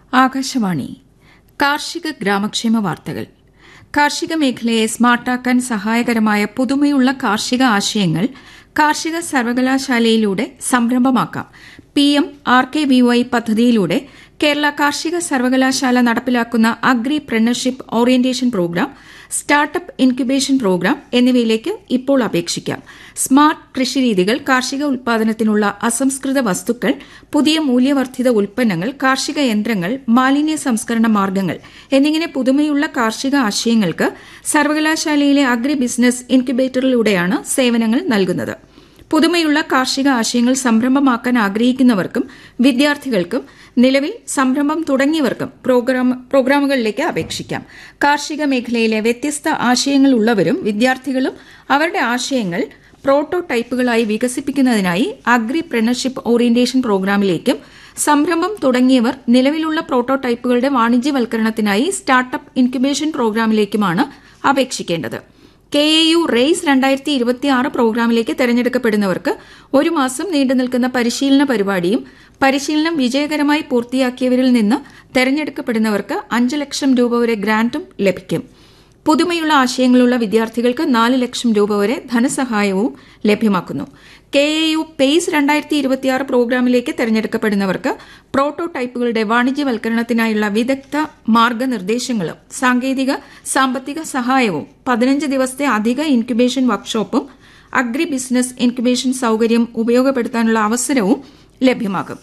ആകാശവാണി കാർഷിക ഗ്രാമക്ഷേമ വാർത്തകൾ കാർഷിക മേഖലയെ സ്മാർട്ടാക്കാൻ സഹായകരമായ പുതുമയുള്ള കാർഷിക ആശയങ്ങൾ കാർഷിക സർവകലാശാലയിലൂടെ സംരംഭമാക്കാം P M R K V Y പദ്ധതിയിലൂടെ കേരള കാർഷിക സർവകലാശാല നടപ്പിലാക്കുന്ന agripreneurship orientation program startup incubation program എന്നിവയിലേക്ക് ഇപ്പോൾ അപേക്ഷിക്കാം സ്മാർട്ട് കൃഷിരീതികൾ കാർഷിക ഉൽപാദനത്തിനുള്ള അസംസ്കൃത വസ്തുക്കൾ പുതിയ മൂല്യവർദ്ധിത ഉൽപ്പന്നങ്ങൾ കാർഷിക യന്ത്രങ്ങൾ മാലിന്യ സംസ്കരണ മാർഗ്ഗങ്ങൾ എന്നിങ്ങനെ പുതുമയുള്ള കാർഷിക ആശയങ്ങൾക്ക് സർവകലാശാലയിലെ അഗ്രി ബിസിനസ് ഇൻക്യുബേറ്ററിലൂടെയാണ് സേവനങ്ങൾ നൽകുന്നത് പുതുമയുള്ള കാർഷിക ആശയങ്ങൾ സംരംഭമാക്കാൻ ആഗ്രഹിക്കുന്നവർക്കും വിദ്യാർത്ഥികൾക്കും നിലവിൽ സംരംഭം തുടങ്ങിയവർക്കും പ്രോഗ്രാമുകളിലേക്ക് അപേക്ഷിക്കാം കാർഷിക മേഖലയിലെ വ്യത്യസ്ത ആശയങ്ങൾ ഉള്ളവരും വിദ്യാർത്ഥികളും അവരുടെ ആശയങ്ങൾ പ്രോട്ടോടൈപ്പുകളായി വികസിപ്പിക്കുന്നതിനായി അഗ്രി പ്രണർഷിപ്പ് ഓറിയന്റേഷൻ പ്രോഗ്രാമിലേക്കും സംരംഭം തുടങ്ങിയവർ നിലവിലുള്ള പ്രോട്ടോടൈപ്പുകളുടെ വാണിജ്യവൽക്കരണത്തിനായി സ്റ്റാർട്ടപ്പ് ഇൻക്യുബേഷൻ പ്രോഗ്രാമിലേക്കുമാണ് അപേക്ഷിക്കേണ്ടത് കെ എ യു റെയ്സ് രണ്ടായിരത്തി ഇരുപത്തിയാറ് പ്രോഗ്രാമിലേക്ക് തെരഞ്ഞെടുക്കപ്പെടുന്നവർക്ക് ഒരു മാസം നീണ്ടുനിൽക്കുന്ന പരിശീലന പരിപാടിയും പരിശീലനം വിജയകരമായി പൂർത്തിയാക്കിയവരിൽ നിന്ന് തെരഞ്ഞെടുക്കപ്പെടുന്നവർക്ക് അഞ്ച് ലക്ഷം രൂപ വരെ ഗ്രാന്റും ലഭിക്കും പുതുമയുള്ള ആശയങ്ങളുള്ള വിദ്യാർത്ഥികൾക്ക് നാല് ലക്ഷം രൂപ വരെ ധനസഹായവും ലഭ്യമാക്കുന്നു കെ എ യു പേസ് രണ്ടായിരത്തി ഇരുപത്തിയാറ് പ്രോഗ്രാമിലേക്ക് തെരഞ്ഞെടുക്കപ്പെടുന്നവർക്ക് പ്രോട്ടോടൈപ്പുകളുടെ വാണിജ്യവൽക്കരണത്തിനായുള്ള വിദഗ്ധ മാർഗനിർദ്ദേശങ്ങളും സാങ്കേതിക സാമ്പത്തിക സഹായവും പതിനഞ്ച് ദിവസത്തെ അധിക ഇൻക്യുബേഷൻ വർക്ക്ഷോപ്പും അഗ്രി ബിസിനസ് ഇൻക്യുബേഷൻ സൌകര്യം ഉപയോഗപ്പെടുത്താനുള്ള അവസരവും ലഭ്യമാകും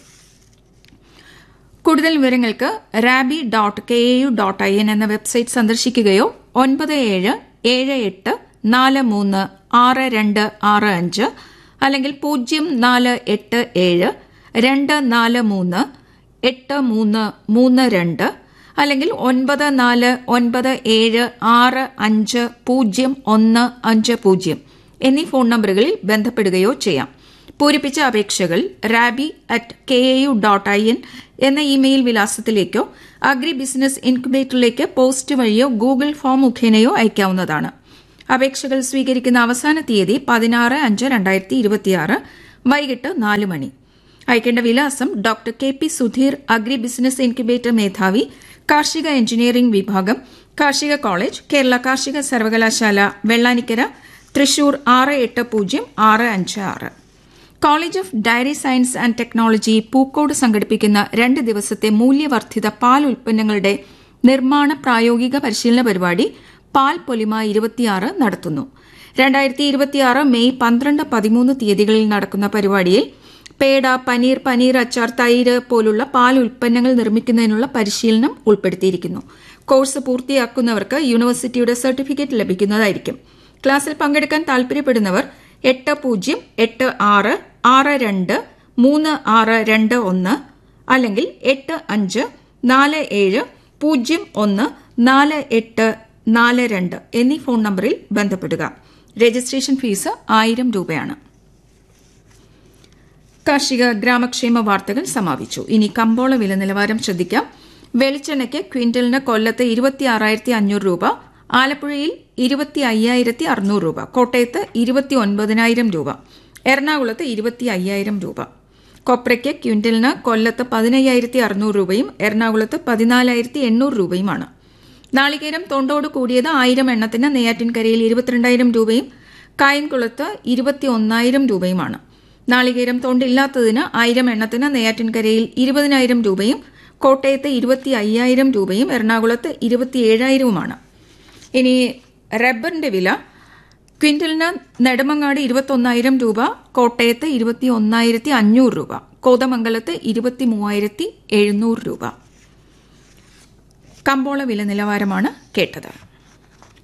കൂടുതൽ വിവരങ്ങൾക്ക് RABI dot K A U dot I N എന്ന വെബ്സൈറ്റ് സന്ദർശിക്കുകയോ ഒൻപത് ഏഴ് ഏഴ് എട്ട് നാല് മൂന്ന് ആറ് രണ്ട് ആറ് അഞ്ച് അല്ലെങ്കിൽ പൂജ്യം നാല് എട്ട് ഏഴ് രണ്ട് നാല് മൂന്ന് എട്ട് മൂന്ന് മൂന്ന് രണ്ട് അല്ലെങ്കിൽ ഒൻപത് നാല് ഒൻപത് ഏഴ് ആറ് അഞ്ച് പൂജ്യം ഒന്ന് അഞ്ച് പൂജ്യം എന്നീ ഫോൺ നമ്പറുകളിൽ ബന്ധപ്പെടുകയോ ചെയ്യാം പൂരിപ്പിച്ച അപേക്ഷകൾ RABI at K A U dot I N എന്ന ഇമെയിൽ വിലാസത്തിലേക്കോ അഗ്രി ബിസിനസ് ഇൻക്യുബേറ്ററിലേക്ക് പോസ്റ്റ് വഴിയോ ഗൂഗിൾ ഫോം മുഖേനയോ അയക്കാവുന്നതാണ് അപേക്ഷകൾ സ്വീകരിക്കുന്ന അവസാന തീയതി പതിനാറ് അഞ്ച് രണ്ടായിരത്തി ഇരുപത്തിയാറ് വൈകിട്ട് നാല് മണി അയക്കേണ്ട വിലാസം doctor K P Sudheer agri business incubator മേധാവി കാർഷിക എഞ്ചിനീയറിംഗ് വിഭാഗം കാർഷിക കോളേജ് കേരള കാർഷിക സർവകലാശാല വെള്ളാനിക്കര തൃശൂർ ആറ് എട്ട് പൂജ്യം ആറ് അഞ്ച് ആറ് college of dairy science and technology Pookode സംഘടിപ്പിക്കുന്ന രണ്ട് ദിവസത്തെ മൂല്യവർദ്ധിത പാൽ ഉൽപ്പന്നങ്ങളുടെ നിർമ്മാണ പ്രായോഗിക പരിശീലന പരിപാടി പാൽ പൊലിമ ഇരുപത്തിയാറ് നടത്തുന്നു രണ്ടായിരത്തി ഇരുപത്തിയാറ് മെയ് പന്ത്രണ്ട് പതിമൂന്ന് തീയതികളിൽ നടക്കുന്ന പരിപാടിയിൽ പേട പനീർ പനീർ അച്ചാർ തൈര് പോലുള്ള പാൽ ഉൽപ്പന്നങ്ങൾ നിർമ്മിക്കുന്നതിനുള്ള പരിശീലനം ഉൾപ്പെടുത്തിയിരിക്കുന്നു കോഴ്സ് പൂർത്തിയാക്കുന്നവർക്ക് യൂണിവേഴ്സിറ്റിയുടെ സർട്ടിഫിക്കറ്റ് ലഭിക്കുന്നതായിരിക്കും ക്ലാസ്സിൽ പങ്കെടുക്കാൻ താൽപര്യപ്പെടുന്നവർ എട്ട് പൂജ്യം എട്ട് ആറ് ആറ് രണ്ട് മൂന്ന് ആറ് രണ്ട് ഒന്ന് അല്ലെങ്കിൽ എട്ട് അഞ്ച് നാല് ഏഴ് പൂജ്യം ഒന്ന് നാല് എട്ട് നാല് രണ്ട് എന്നീ ഫോൺ നമ്പറിൽ ബന്ധപ്പെടുക രജിസ്ട്രേഷൻ ഫീസ് ആയിരം രൂപയാണ് കാർഷിക ഗ്രാമക്ഷേമ വാർത്തകൾ സമാപിച്ചു ഇനി കമ്പോള വില നിലവാരം ശ്രദ്ധിക്കാം വെളിച്ചെണ്ണയ്ക്ക് ക്വിന്റലിന് കൊല്ലത്ത് ഇരുപത്തിയാറായിരത്തി അഞ്ഞൂറ് രൂപ ആലപ്പുഴയിൽ ഇരുപത്തി അയ്യായിരത്തി അറുന്നൂറ് രൂപ കോട്ടയത്ത് ഇരുപത്തി ഒൻപതിനായിരം രൂപ എറണാകുളത്ത് ഇരുപത്തി അയ്യായിരം രൂപ കൊപ്രയ്ക്ക് ക്വിന്റലിന് കൊല്ലത്ത് പതിനയ്യായിരത്തി അറുന്നൂറ് രൂപയും എറണാകുളത്ത് പതിനാലായിരത്തി എണ്ണൂറ് രൂപയുമാണ് നാളികേരം തൊണ്ടോട് കൂടിയത് ആയിരം എണ്ണത്തിന് നെയ്യാറ്റിൻകരയിൽ ഇരുപത്തിരണ്ടായിരം രൂപയും കായംകുളത്ത് ഇരുപത്തി ഒന്നായിരം രൂപയുമാണ് നാളികേരം തൊണ്ടില്ലാത്തതിന് ആയിരം എണ്ണത്തിന് നെയ്യാറ്റിൻകരയിൽ ഇരുപതിനായിരം രൂപയും കോട്ടയത്ത് ഇരുപത്തി അയ്യായിരം രൂപയും എറണാകുളത്ത് ഇരുപത്തിയേഴായിരവുമാണ് ഇനി റബ്ബറിന്റെ വില ക്വിന്റലിന് നെടുമങ്ങാട് ഇരുപത്തൊന്നായിരം രൂപ കോട്ടയത്ത് ഇരുപത്തി ഒന്നായിരത്തി അഞ്ഞൂറ് രൂപ കോതമംഗലത്ത് ഇരുപത്തി മൂവായിരത്തി എഴുന്നൂറ് രൂപ കമ്പോള വില നിലവാരമാണ് കേട്ടത്